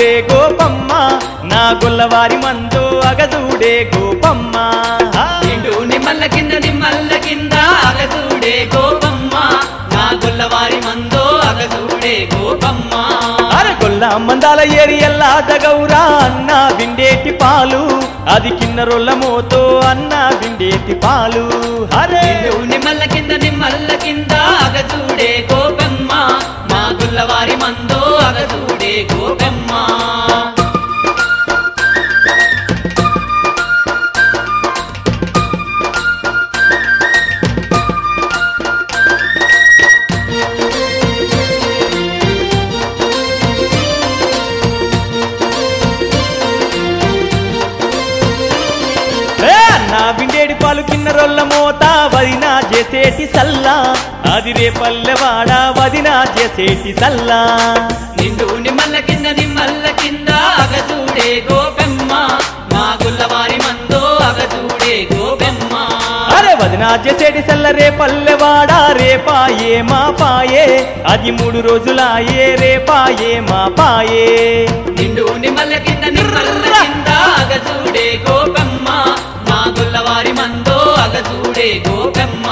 అగజూడే గోపమ్మ నా గొల్లవారి మందో అగజూడే గోపమ్మ నిండు నిమ్మల్ల కింద నిమ్మల్ల కింద అగసూడే గోపమ్మ నా గొల్లవారి మందో అగసూడే గోపమ్మ అరే గొల్ల మందాల ఏరి ఎల్లా దగౌరా అన్న విండేటి పాలు అది కిన్నరొల్ల మోతో అన్న విండేటి పాలు అరే నిండు నిమ్మల్ల కింద నిమ్మల్ల కింద అగసూడే గోపమ్మ మా గొల్లవారి మందో అగసూడే గోపమ్మ ఏ అన్న విండేడి పాలు కిన్నరొల్ల మోత వదినా చేసేటి సల్లా అది రే పల్లెవాడ వదినా చేసేటి సల్లా నిండు నిమ్మల్ల కింద నిమ్మల్ల కింద అగసూడే గోపెమ్మ మా గొల్లవారి మందో అగసూడే గోపెమ్మ అరే వదినా చేసేటి సల్ల రే పల్లెవాడ రేపాయే మా పాయే అది మూడు రోజులాయే రేపాయే మా పాయే నిండు నిమ్మల్ల కింద నిమ్మల్ల కింద అగసూడే గోపెమ్మ మా గొల్లవారి మందో అగసూడే గోపెమ్మ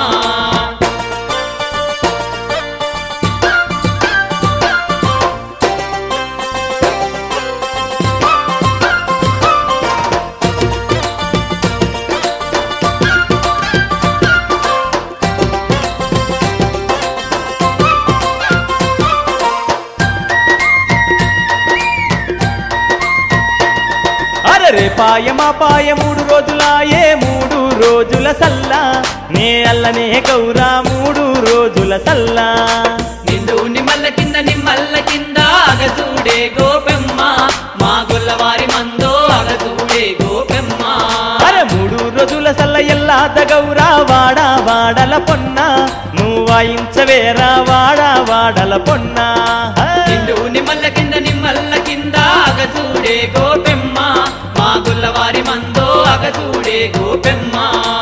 అరే రేపాయ మా పాయ మూడు రోజులాయే మూడు రోజుల సల్లా నే అల్లనే గౌరా మూడు రోజుల సల్లా నిండు నిమ్మల్ల కింద నిమ్మల్ల కింద అగసూడే గోపెమ్మ మా గొల్లవారి మందో అగసూడే గోపెమ్మ అరే మూడు రోజుల సల్ల ఎల్లా దగౌరా వాడా వాడల పొన్న నువ్వు వాయించవేరా వాడా వాడల పొన్న నిండు నిమ్మల్ల కింద నిమ్మల్ల కింద అగసూడే గోపెమ్మ మా గుల్లవారి మందో అగసూడే గోపెమ్మ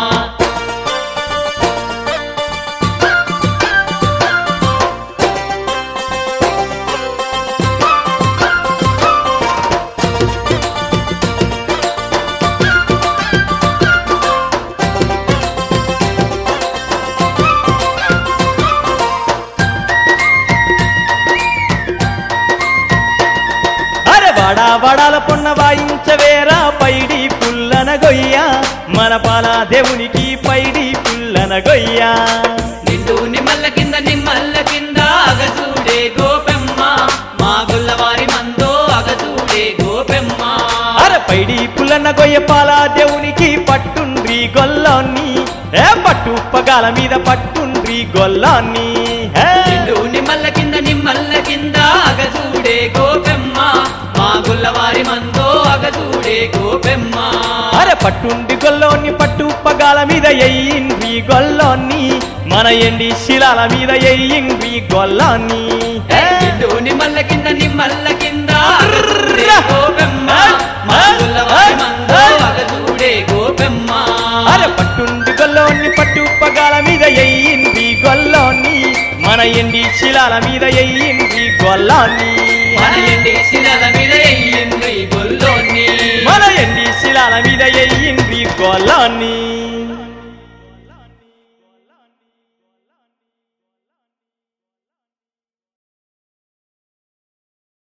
అరే వాడా వాడాల పొన్న వాయించవేరా పైడి పుల్లన గొయ్య మన పాల దేవునికి పైడి పుల్లన గొయ్య నిండు నిమ్మల్ల కింద నిమ్మల్ల కింద అగసూడే గోపెమ్మ మా గుల్లవారి మందో అగసూడే గోపెమ్మ అరే పైడి పుల్లన గొయ్య పాల దేవునికి పట్టుండ్రి గొల్లాన్ని ఏ పట్టు పగాల మీద పట్టుండ్రి గొల్లాన్ని ఏ. నిండు నిమ్మల్ల కింద నిమ్మల్ల కింద అగసూడే గోపెమ్మ మా గుల్లవారి మందో అగసూడే గోపెమ్మ అరే పట్టుండి గొల్లోని పట్టు పగాల మీద ఎయ్యిండ్రి గొల్లోని మన ఎండి శిలాల మీద ఎయ్యిండ్రి గొల్లాన్ని ఏ. నిండు నిమ్మల్ల కింద నిమ్మల్ల కింద అగసూడే గోపెమ్మ మా గుల్లవారి మందో అగసూడే గోపెమ్మ అరే పట్టుండి గొల్లోని పట్టు పగాల మీద ఎయ్యింది గొల్లోని మన ఎండి శిలాల మీద ఎయ్యింది గొల్లాన్ని మన ఎండి శిలల మీద ఎయ్యింది గొల్లోని మన ఎండి శిలాల మీద ఎయ్యింది గొల్లాన్ని